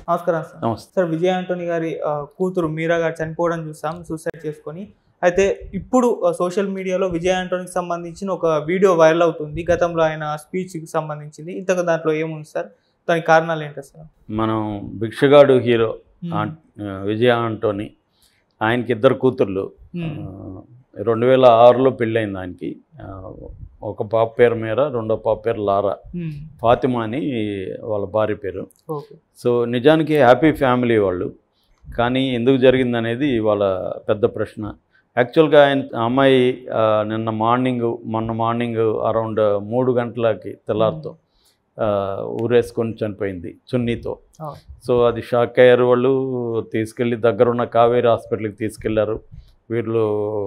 నమస్కారం సార్ నమస్తే sir Vijay Antony గారి ఆ, కూతురు మీరా గారు చనిపోవడం చూసాం సూసైడ్ చేసుకొని అయితే ఇప్పుడు సోషల్ మీడియాలో విజయ్ ఆంటోనీకి సంబంధించిన ఒక వీడియో వైరల్ అవుతుంది గతంలో ఆయన స్పీచ్కి సంబంధించింది ఇంతకు దాంట్లో ఏముంది సార్ దానికి కారణాలు ఏంటి సార్ మనం భిక్షగాడు హీరో ఆంట్- విజయ ఆంటోని ఆయనకి ఇద్దరు కూతుర్లు మ్మ్. రెండు వేల ఆరులో పెళ్ళయింది ఆయనకి ఆ, ఒక పాప పేరు మీర రెండో పాప పేరు లారా మ్మ్. ఫాతిమా అని వాళ్ళ భార్య పేరు ఓకే సో నిజానికి హ్యాపీ ఫ్యామిలీ వాళ్ళు కానీ ఎందుకు జరిగింది అనేది వాళ్ళ పెద్ద ప్రశ్న యాక్చువల్గా ఆయన ఆ అమ్మాయి ఆ, నిన్న మార్నింగ్ మొన్న మార్నింగ్ అరౌండ్ మూడు గంటలకి తెల్లారితో ఆ, ఊరేసుకొని చనిపోయింది చున్నీతో ఆ. సో అది షాక్ అయ్యారు వాళ్ళు తీసుకెళ్ళి దగ్గరున్న కావేరీ హాస్పిటల్కి తీసుకెళ్లారు వీళ్ళు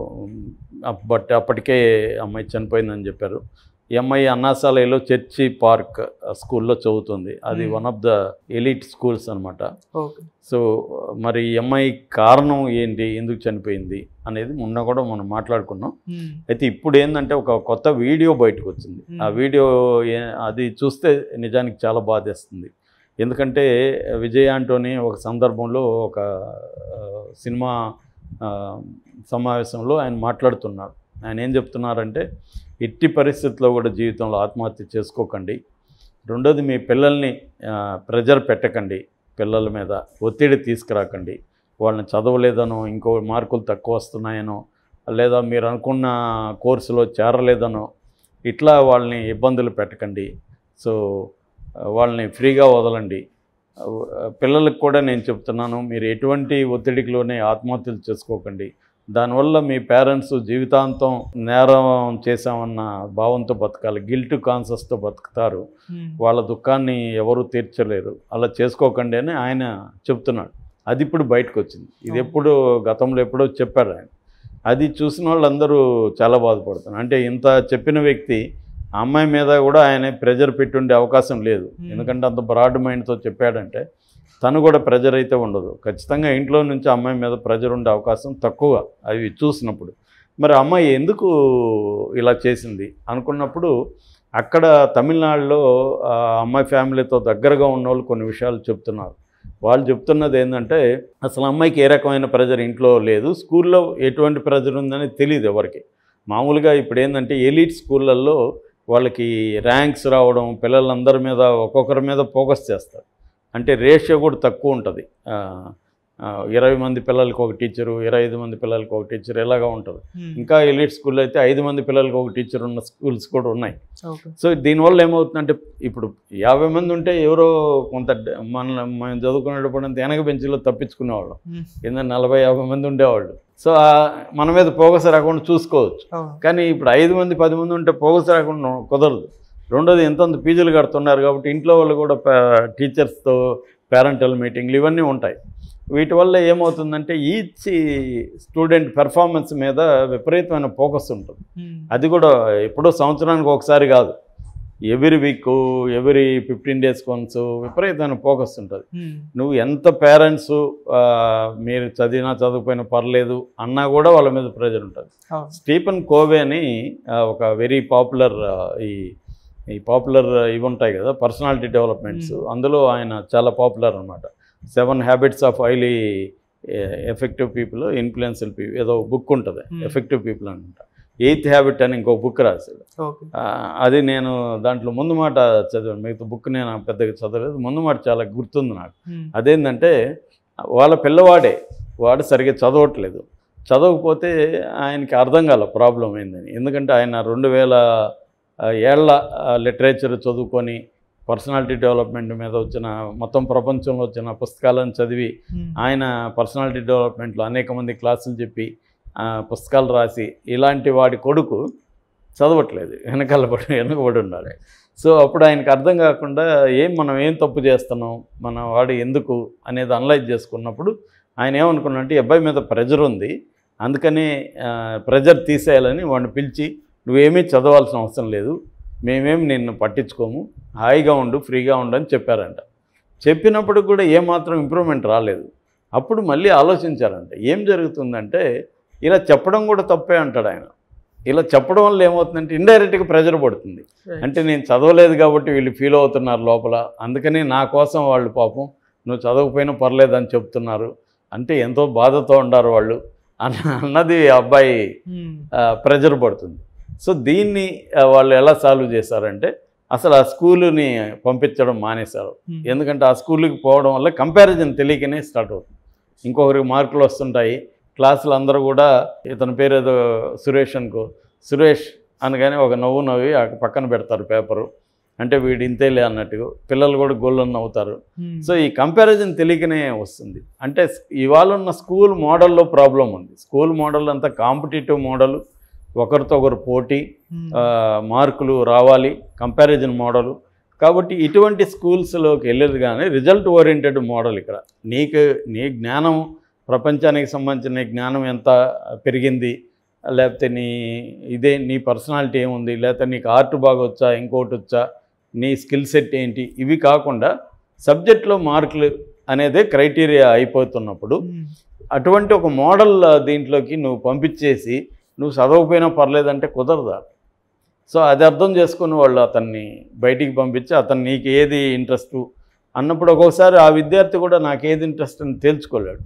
అప్- బట్ అప్పటికే అమ్మాయి చనిపోయిందని చెప్పారు ఈ అమ్మాయి అన్నాసాలయలో చర్చి పార్క్ స్కూల్లో చదువుతుంది అది Hmm. One of the elite schools అనమాట ఓకే సో మరి ఈ అమ్మాయి కారణం ఏంటి ఎందుకు చనిపోయింది అనేది మొన్న కూడా మనం మాట్లాడుకున్నాం మ్మ్. అయితే ఇప్పుడు ఏంటంటే ఒక కొత్త వీడియో బయటకు వచ్చింది ఆ Hmm. వీడియో ఏ- అది చూస్తే నిజానికి చాలా బాధేస్తుంది ఎందుకంటే విజయ్ ఆంటోని ఒక సందర్భంలో ఒక ఆ, సినిమా ఆ, సమావేశంలో ఆయన మాట్లాడుతున్నారు ఆయన ఏం చెప్తున్నారంటే ఎట్టి పరిస్థితుల్లో కూడా జీవితంలో ఆత్మహత్య చేసుకోకండి రెండోది మీ పిల్లల్ని ప్రెజర్ పెట్టకండి పిల్లల మీద ఒత్తిడి తీసుకురాకండి వాళ్ళని చదవలేదనో ఇంకో మార్కులు తక్కువ వస్తున్నాయనో లేదా మీరు అనుకున్న కోర్సులో చేరలేదనో ఇట్లా వాళ్ళని ఇబ్బందులు పెట్టకండి సో ఆ, వాళ్ళని ఫ్రీగా వదలండి ఆ, పిల్లలకు కూడా నేను చెప్తున్నాను మీరు ఎటువంటి ఒత్తిడికిలోనే ఆత్మహత్యలు చేసుకోకండి దానివల్ల మీ పేరెంట్స్ జీవితాంతం నేరం చేశామన్న భావంతో బతకాలి గిల్ట్ కాన్షియస్తో బతుకుతారు మ్మ్. వాళ్ళ దుఃఖాన్ని ఎవరు తీర్చలేరు అలా చేసుకోకండి అని ఆయన చెప్తున్నాడు అది ఇప్పుడు బయటకు వచ్చింది ఇది అవును. ఎప్పుడు గతంలో ఎప్పుడో చెప్పారు ఆయన అది చూసిన వాళ్ళందరూ చాలా బాధపడుతున్నారు అంటే ఇంత చెప్పిన వ్యక్తి ఆ అమ్మాయి మీద కూడా ఆయన ప్రెజర్ పెట్టుండే అవకాశం లేదు Hmm. ఎందుకంటే అంత బ్రాడ్ మైండ్తో చెప్పాడంటే తను కూడా ప్రెజర్ అయితే ఉండదు ఖచ్చితంగా ఇంట్లో నుంచి ఆ అమ్మాయి మీద ప్రెజర్ ఉండే అవకాశం తక్కువ అవి చూసినప్పుడు మరి ఆ అమ్మాయి ఎందుకు ఇలా చేసింది అనుకున్నప్పుడు అక్కడ తమిళనాడులో ఆ అమ్మాయి ఫ్యామిలీతో దగ్గరగా ఉన్న వాళ్ళు కొన్ని విషయాలు చెప్తున్నారు వాళ్ళు చెప్తున్నది ఏంటంటే అసలు అమ్మాయికి ఏ రకమైన ప్రెజర్ ఇంట్లో లేదు స్కూల్లో ఎటువంటి ప్రెజర్ ఉందని తెలియదు ఎవరికి మామూలుగా ఇప్పుడు ఏంటంటే ఎలీట్ స్కూళ్ళల్లో వాళ్ళకి ర్యాంక్స్ రావడం పిల్లలందరి మీద ఒక్కొక్కరి మీద ఫోకస్ చేస్తారు అంటే రేషియో కూడా తక్కువ ఉంటుంది ఇరవై మంది పిల్లలకి ఒక టీచరు ఇరవై ఐదు మంది పిల్లలకి ఒక టీచర్ ఇలాగా ఉంటుంది మ్మ్. ఇంకా ఎలీట్ స్కూల్లో అయితే ఐదు మంది పిల్లలకి ఒక టీచర్ ఉన్న స్కూల్స్ కూడా ఉన్నాయి ఓకే సో దీనివల్ల ఏమవుతుందంటే ఇప్పుడు యాభై మంది ఉంటే ఎవరో కొంత డ- మన మనం చదువుకునేటప్పుడు అంత వెనక బెంచ్లో తప్పించుకునేవాళ్ళం మ్మ్. కింద నలభై యాభై మంది ఉండేవాళ్ళు సో ఆ మన మీద పోగస్ రాకుండా చూసుకోవచ్చు అవును కానీ ఇప్పుడు ఐదు మంది పది మంది ఉంటే పోగస్ రాకుండా కుదరదు రెండోది ఎంతంత ఫీజులు కడుతున్నారు కాబట్టి ఇంట్లో వాళ్ళు కూడా టీచర్స్తో పేరెంటల్ మీటింగ్లు ఇవన్నీ ఉంటాయి వీటి వల్ల ఏమవుతుందంటే ఈచ్ స్టూడెంట్ పెర్ఫార్మెన్స్ మీద విపరీతమైన ఫోకస్ ఉంటుంది మ్మ్. అది కూడా ఎప్పుడో సంవత్సరానికి ఒకసారి కాదు every week every fifteen days once విపరీతమైన ఫోకస్ ఉంటుంది మ్మ్. నువ్వు ఎంత పేరెంట్స్ మీరు చదివినా చదువుపోయినా పర్లేదు అన్నా కూడా వాళ్ళ మీద ప్రెజర్ ఉంటుంది అవును స్టీఫెన్ కోవే అని ఆ, ఒక వెరీ పాపులర్ ఈ ఈ పాపులర్ ఇవి ఉంటాయి కదా పర్సనాలిటీ డెవలప్మెంట్స్ Hmm. అందులో ఆయన చాలా పాపులర్ అనమాట seven habits of highly effective people influential people ఏదో బుక్ ఉంటుంది Hmm. ఎఫెక్టివ్ పీపుల్ అనమాట ఎయిత్ హ్యాబిట్ అని ఇంకో బుక్ రాశాడు ఓకే ఆ, అది నేను దాంట్లో ముందు మాట చదివాను మిగతా బుక్ నేను పెద్దగా చదవలేదు ముందు మాట చాలా గుర్తుంది నాకు మ్మ్. అదేంటంటే వాళ్ళ పిల్లవాడే వాడు సరిగ్గా చదవట్లేదు చదవకపోతే ఆయనకి అర్థం కాల ప్రాబ్లం ఏందని ఎందుకంటే ఆయన రెండు వేల ఏళ్ల లిటరేచర్ చదువుకొని పర్సనాలిటీ డెవలప్మెంట్ మీద వచ్చిన మొత్తం ప్రపంచంలో వచ్చిన పుస్తకాలను చదివి మ్మ్. ఆయన పర్సనాలిటీ డెవలప్మెంట్లో అనేక మంది క్లాసులు చెప్పి ఆ, పుస్తకాలు రాసి ఇలాంటి వాడి కొడుకు చదవట్లేదు వెనకాల పడి వెనకబడి ఉండాలి సో అప్పుడు ఆయనకు అర్థం కాకుండా ఏం మనం ఏం తప్పు చేస్తున్నాం మన వాడు ఎందుకు అనేది అనలైజ్ చేసుకున్నప్పుడు ఆయన ఏమనుకున్నాడంటే ఈ అబ్బాయి మీద ప్రెజర్ ఉంది అందుకని ప్రెజర్ తీసేయాలని వాడిని పిలిచి నువ్వేమీ చదవాల్సిన అవసరం లేదు మేమేం నిన్ను పట్టించుకోము హాయిగా ఉండు ఫ్రీగా ఉండు అని చెప్పారంట చెప్పినప్పుడు కూడా ఏమాత్రం ఇంప్రూవ్మెంట్ రాలేదు అప్పుడు మళ్ళీ ఆలోచించారంట ఏం జరుగుతుందంటే ఇలా చెప్పడం కూడా తప్పే అంటాడు ఆయన ఇలా చెప్పడం వల్ల ఏమవుతుందంటే ఇండైరెక్ట్గా ప్రెజర్ పడుతుంది Right. అంటే నేను చదవలేదు కాబట్టి వీళ్ళు ఫీల్ అవుతున్నారు లోపల అందుకని నా కోసం వాళ్ళు పాపం నువ్వు చదవకపోయినా పర్లేదు అని చెప్తున్నారు అంటే ఎంతో బాధతో ఉండారు వాళ్ళు అన్న అన్నది ఆ అబ్బాయి ఉమ్, ప్రెజర్ పడుతుంది సో దీన్ని ఆ, వాళ్ళు ఎలా సాల్వ్ చేశారంటే అసలు ఆ స్కూలుని పంపించడం మానేశారు ఉమ్, ఎందుకంటే ఆ స్కూల్కి పోవడం వల్ల కంపారిజన్ తెలియకనే స్టార్ట్ అవుతుంది ఇంకొకరికి మార్కులు వస్తుంటాయి క్లాసులు అందరూ కూడా ఇతని పేరు ఏదో సురేష్ అనుకో సురేష్ అనగానే ఒక నవ్వు నవ్వి ఆ పక్కన పెడతారు పేపరు అంటే వీడు ఇంతేలే అన్నట్టు పిల్లలు కూడా గొల్లని నవ్వుతారు ఉమ్, సో ఈ కంపారిజన్ తెలియకనే వస్తుంది అంటే స్- ఇవాళ ఉన్న స్కూల్ మోడల్లో ప్రాబ్లం ఉంది స్కూల్ మోడల్ అంతా కాంపిటేటివ్ మోడల్ ఒకరితో ఒకరు పోటీ ఉమ్, ఆ, మార్కులు రావాలి కంపారిజన్ మోడలు కాబట్టి ఇటువంటి స్కూల్స్లోకి వెళ్ళేది కానీ రిజల్ట్ ఓరియంటెడ్ మోడల్ ఇక్కడ నీకు నీ జ్ఞానం ప్రపంచానికి సంబంధించిన నీ జ్ఞానం ఎంత పెరిగింది లేకపోతే నీ ఇదే నీ పర్సనాలిటీ ఏముంది లేకపోతే నీకు ఆర్ట్ బాగా వచ్చా ఇంకోటి వచ్చా నీ స్కిల్ సెట్ ఏంటి ఇవి కాకుండా సబ్జెక్ట్లో మార్కులు అనేదే క్రైటీరియా అయిపోతున్నప్పుడు ఉమ్, అటువంటి ఒక మోడల్ దీంట్లోకి నువ్వు పంపించేసి నువ్వు చదవకపోయినా పర్లేదంటే కుదరదా సో అది అర్థం చేసుకుని వాళ్ళు అతన్ని బయటికి పంపించి అతను నీకు ఏది ఇంట్రెస్ట్ అన్నప్పుడు ఒక్కొక్కసారి ఆ విద్యార్థి కూడా నాకు ఏది ఇంట్రెస్ట్ అని తేల్చుకోలేడు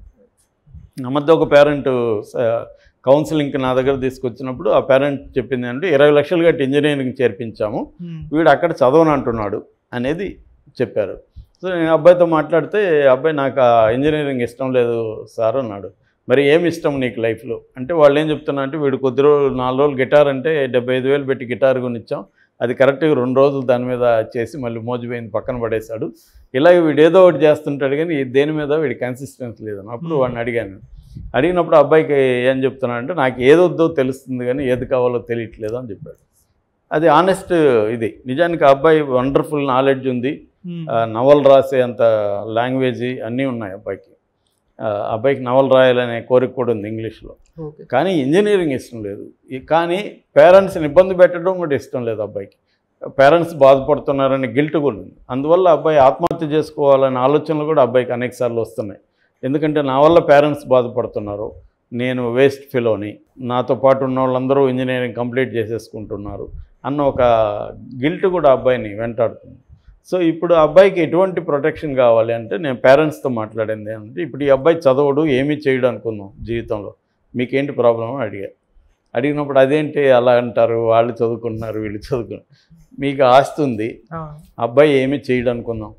ఆ మధ్య ఒక పేరెంట్ కౌన్సిలింగ్కి నా దగ్గర తీసుకొచ్చినప్పుడు ఆ పేరెంట్ చెప్పింది అంటే ఇరవై లక్షలు కట్టి ఇంజనీరింగ్ చేర్పించాము ఉమ్, వీడు అక్కడ చదవను అంటున్నాడు అనేది చెప్పారు సో నేను అబ్బాయితో మాట్లాడితే అబ్బాయి నాకు ఆ ఇంజనీరింగ్ ఇష్టం లేదు సార్ అన్నాడు మరి ఏమి ఇష్టం నీకు లైఫ్లో అంటే వాళ్ళు ఏం చెప్తున్నా అంటే వీడు కొద్ది రోజులు నాలుగు రోజులు గిటార్ అంటే డెబ్బై ఐదు వేలు పెట్టి గిటార్ కొనిచ్చాం అది కరెక్ట్గా రెండు రోజులు దాని మీద చేసి మళ్ళీ మోజుపోయింది పక్కన పడేశాడు ఇలాగ వీడు ఏదో ఒకటి చేస్తుంటాడు కానీ ఈ దేని మీద వీడి కన్సిస్టెన్సీ లేదని అప్పుడు వాడిని అడిగాను అడిగినప్పుడు అబ్బాయికి ఏం చెప్తున్నా అంటే నాకు ఏదొద్దో తెలుస్తుంది కానీ ఏది కావాలో తెలియట్లేదు అని చెప్పాడు అది ఆనెస్ట్ ఇది నిజానికి ఆ అబ్బాయి వండర్ఫుల్ నాలెడ్జ్ ఉంది ఉమ్, ఆ, నవల్ రాసే అంత లాంగ్వేజ్ అన్నీ ఉన్నాయి అబ్బాయికి ఆ, అబ్బాయికి నవల్ రాయాలనే కోరిక కూడా ఉంది ఇంగ్లీష్లో ఓకే కానీ ఇంజనీరింగ్ ఇష్టం లేదు ఈ- కానీ పేరెంట్స్ని ఇబ్బంది పెట్టడం కూడా ఇష్టం లేదు అబ్బాయికి పేరెంట్స్ బాధపడుతున్నారని గిల్ట్ కూడా ఉంది అందువల్ల అబ్బాయి ఆత్మహత్య చేసుకోవాలనే ఆలోచనలు కూడా అబ్బాయికి అనేక సార్లు వస్తున్నాయి ఎందుకంటే నా వల్ల పేరెంట్స్ బాధపడుతున్నారు నేను వేస్ట్ ఫిలోని నాతో పాటు ఉన్న వాళ్ళందరూ ఇంజనీరింగ్ కంప్లీట్ చేసేసుకుంటున్నారు అన్న ఒక గిల్ట్ కూడా అబ్బాయిని వెంటాడుతుంది సో ఇప్పుడు ఆ అబ్బాయికి ఎటువంటి ప్రొటెక్షన్ కావాలి అంటే నేను పేరెంట్స్తో మాట్లాడింది అంటే ఇప్పుడు ఈ అబ్బాయి చదవడు ఏమీ చేయడు అనుకుందాం జీవితంలో మీకేంటి ప్రాబ్లం అని అడిగా అడిగినప్పుడు అదేంటి అలా అంటారు వాళ్ళు చదువుకుంటున్నారు వీళ్ళు చదువుకున్నారు మీకు ఆస్తి ఉంది అవును. అబ్బాయి ఏమీ చేయడు అనుకుందాం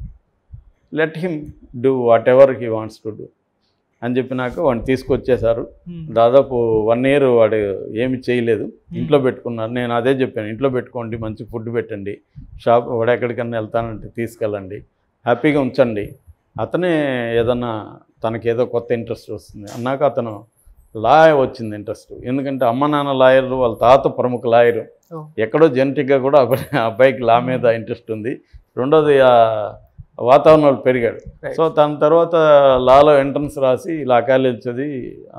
let him do whatever he wants to do అని చెప్పినాక వాడిని తీసుకొచ్చేశారు ఉమ్, దాదాపు వన్ ఇయర్ వాడు ఏమి చేయలేదు ఇంట్లో పెట్టుకున్నారు నేను అదే చెప్పాను ఇంట్లో పెట్టుకోండి మంచి ఫుడ్ పెట్టండి షాప్ వాడు ఎక్కడికన్నా వెళ్తానంటే తీసుకెళ్ళండి హ్యాపీగా ఉంచండి అతనే ఏదన్నా తనకేదో కొత్త ఇంట్రెస్ట్ వస్తుంది అన్నాక అతను లా వచ్చింది ఇంట్రెస్ట్ ఎందుకంటే అమ్మ నాన్న లాయర్లు వాళ్ళ తాత ప్రముఖ లాయరు ఓ. ఎక్కడో జెనెటిక్గా కూడా అబ్బాయి అబ్బాయికి లా మీద ఇంట్రెస్ట్ ఉంది రెండోది ఆ వాతావరణంలో పెరిగాడు Right. సో దాని తర్వాత లాలో ఎంట్రన్స్ రాసి లా కాలేజ్ చదివి ఆ,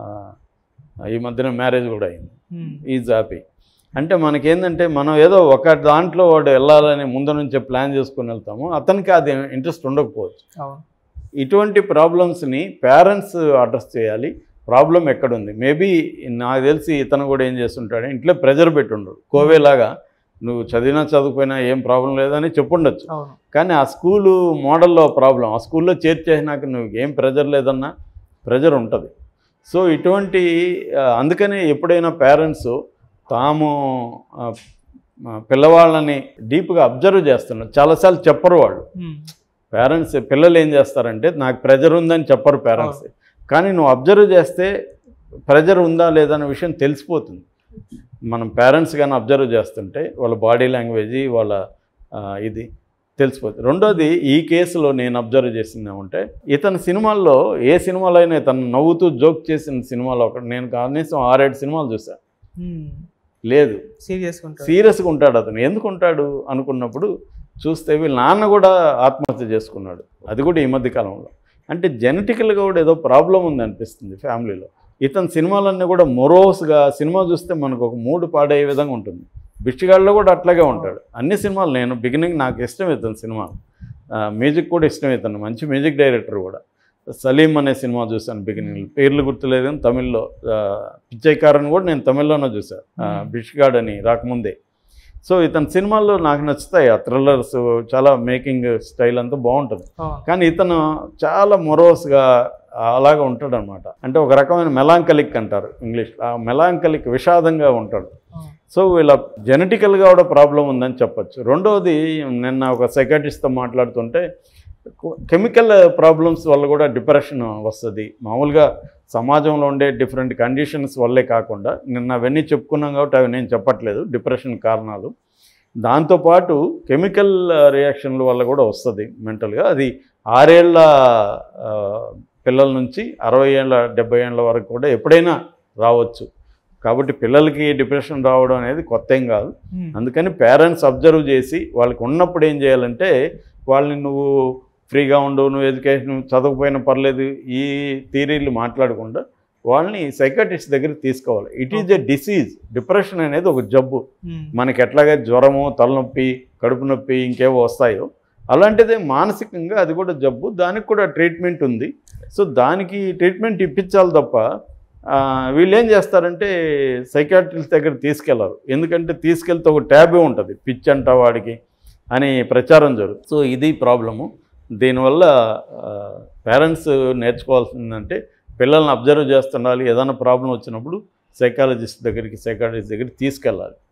ఈ మధ్యన మ్యారేజ్ కూడా అయింది ఉమ్, ఈజ్ హ్యాపీ అంటే మనకేందంటే మనం ఏదో ఒక దాంట్లో వాడు వెళ్ళాలని ముందు నుంచే ప్లాన్ చేసుకుని వెళ్తాము అతనికి అది ఇంట్రెస్ట్ ఉండకపోవచ్చు అవును ఇటువంటి ప్రాబ్లమ్స్ని పేరెంట్స్ అడ్రస్ చేయాలి ప్రాబ్లం ఎక్కడుంది మేబీ నాకు తెలిసి ఇతను కూడా ఏం చేస్తుంటాడు ఇంట్లో ప్రెజర్ పెట్టుండడు కోవేలాగా నువ్వు చదివినా చదువుపోయినా ఏం ప్రాబ్లం లేదని చెప్పుండొచ్చు అవును కానీ ఆ స్కూలు మోడల్లో ప్రాబ్లం ఆ స్కూల్లో చేర్చేసినాక నువ్వు ఏం ప్రెజర్ లేదన్నా ప్రెజర్ ఉంటుంది సో ఇటువంటి ఆ, అందుకనే ఎప్పుడైనా పేరెంట్స్ తాము ఆ, ఆ, పిల్లవాళ్ళని డీప్గా అబ్జర్వ్ చేస్తున్నారు చాలాసార్లు చెప్పరు వాళ్ళు ఉమ్, పేరెంట్స్ పిల్లలు ఏం చేస్తారంటే నాకు ప్రెజర్ ఉందని చెప్పరు పేరెంట్స్ కానీ నువ్వు అబ్జర్వ్ చేస్తే ప్రెజర్ ఉందా లేదా అనే విషయం తెలిసిపోతుంది మనం పేరెంట్స్ కానీ అబ్జర్వ్ చేస్తుంటే వాళ్ళ బాడీ లాంగ్వేజ్ వాళ్ళ ఆ, ఇది తెలిసిపోతుంది రెండోది ఈ కేసులో నేను అబ్జర్వ్ చేసింది ఏమంటే ఇతని సినిమాల్లో ఏ సినిమాలో అయినా ఇతను నవ్వుతూ జోక్ చేసిన సినిమాలో ఒకటి నేను కనీసం ఆరేడు సినిమాలు చూసాను ఉమ్, లేదు సీరియస్గా ఉంటాడు సీరియస్గా ఉంటాడు అతను ఎందుకు ఉంటాడు అనుకున్నప్పుడు చూస్తే వీళ్ళ నాన్న కూడా ఆత్మహత్య చేసుకున్నాడు అది కూడా ఈ మధ్య కాలంలో అంటే జెనెటికల్గా కూడా ఏదో ప్రాబ్లం ఉంది అనిపిస్తుంది ఫ్యామిలీలో ఇతని సినిమాలన్నీ కూడా మొరోస్గా సినిమా చూస్తే మనకు ఒక మూడు పాడయ్యే విధంగా ఉంటుంది బిష్టిగాళ్ళలో కూడా అట్లాగే ఉంటాడు అన్ని సినిమాలు నేను బిగినింగ్ నాకు ఇష్టం ఇతను సినిమా మ్యూజిక్ కూడా ఇష్టం ఇతను మంచి మ్యూజిక్ డైరెక్టర్ కూడా సలీం అనే సినిమా చూశాను బిగినింగ్ పేర్లు గుర్తులేదు కానీ తమిళ్లో ఆ, పిచ్చైకారన్ కూడా నేను తమిళ్లోనే చూశాను Hmm. బిష్గాడ్ అని రాకముందే సో ఇతని సినిమాల్లో నాకు నచ్చుతాయి ఆ థ్రిల్లర్స్ చాలా మేకింగ్ స్టైల్ అంతా బాగుంటుంది అవును. కానీ ఇతను చాలా మొరోస్గా అలాగా ఉంటాడు అనమాట అంటే ఒక రకమైన మెలాంకలిక్ అంటారు ఇంగ్లీష్ ఆ మెలాంకలిక్ విషాదంగా ఉంటాడు అవును. సో వీళ్ళ జెనెటికల్గా కూడా ప్రాబ్లం ఉందని చెప్పొచ్చు రెండవది నిన్న ఒక సైకాటిస్ట్తో మాట్లాడుతుంటే కెమికల్ ప్రాబ్లమ్స్ వల్ల కూడా డిప్రెషన్ వస్తుంది మామూలుగా సమాజంలో ఉండే డిఫరెంట్ కండిషన్స్ వల్లే కాకుండా నిన్న అవన్నీ చెప్పుకున్నాం కాబట్టి అవి నేను చెప్పట్లేదు డిప్రెషన్ కారణాలు దాంతోపాటు కెమికల్ రియాక్షన్ల వల్ల కూడా వస్తుంది మెంటల్గా అది ఆరేళ్ల ఆ, పిల్లల నుంచి అరవై ఏళ్ళ డెబ్బై ఏళ్ళ వరకు కూడా ఎప్పుడైనా రావచ్చు కాబట్టి పిల్లలకి డిప్రెషన్ రావడం అనేది కొత్త ఏం కాదు ఉమ్. అందుకని పేరెంట్స్ అబ్జర్వ్ చేసి వాళ్ళకి ఉన్నప్పుడు ఏం చేయాలంటే వాళ్ళని నువ్వు ఫ్రీగా ఉండు నువ్వు ఎడ్యుకేషన్ చదవకపోయినా పర్లేదు ఈ థీరీలు మాట్లాడకుండా వాళ్ళని సైకాటిస్ట్ దగ్గరికి తీసుకోవాలి it is a disease depression అనేది ఒక జబ్బు ఉమ్. మనకి ఎట్లాగే జ్వరము తలనొప్పి కడుపు నొప్పి ఇంకేవో వస్తాయో అలాంటిదే మానసికంగా అది కూడా జబ్బు దానికి కూడా ట్రీట్మెంట్ ఉంది సో దానికి ట్రీట్మెంట్ ఇప్పించాలి తప్ప ఆ, వీళ్ళు ఏం చేస్తారంటే సైకాట్రిస్ట్ దగ్గర తీసుకెళ్లరు ఎందుకంటే తీసుకెళ్తే ఒక ట్యాబే ఉంటుంది పిచ్ అంట వాడికి అని ప్రచారం జరుగుతుంది సో ఇది ప్రాబ్లము దీనివల్ల పేరెంట్స్ నేర్చుకోవాల్సిందంటే పిల్లల్ని అబ్జర్వ్ చేస్తుండాలి ఏదైనా ప్రాబ్లం వచ్చినప్పుడు సైకాలజిస్ట్ దగ్గరికి సైకాలజిస్ట్ దగ్గరికి తీసుకెళ్ళాలి